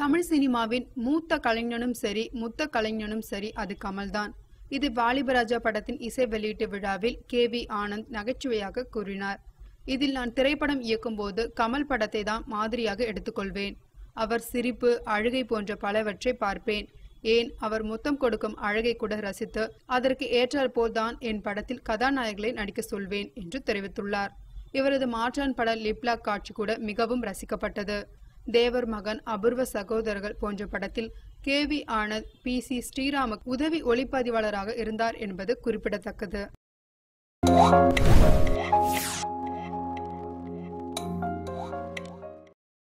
தமிழ் சினிமாவின் மூத்த கலைஞனும் சரி முத்த கலைஞனும் சரி அது கமல்தான் இது வாலிபராஜா படத்தின் இசை வெளியீட்டு விழாவில் கே வி ஆனந்த் நகைச்சுவையாக கூறினார் இதில் நான் திரைப்படம் இயக்கும்போது கமல் படத்தை தான் மாதிரியாக எடுத்துக்கொள்வேன் அவர் சிரிப்பு அழுகை போன்ற பலவற்றை பார்ப்பேன் ஏன் அவர் முத்தம் கொடுக்கும் அழகை கூட ரசித்து அதற்கு ஏற்றாற் போல்தான் என் படத்தில் கதாநாயகர்களை நடிக்க சொல்வேன் என்று தெரிவித்துள்ளார் இவரது மாற்றான் பட லிப்லாக் காட்சி கூட மிகவும் ரசிக்கப்பட்டது தேவர் மகன் அபூர்வ சகோதரர்கள் போன்ற படத்தில் K V Anand P C Sriram உதவி ஒளிப்பதிவாளராக இருந்தார் என்பது குறிப்பிடத்தக்கது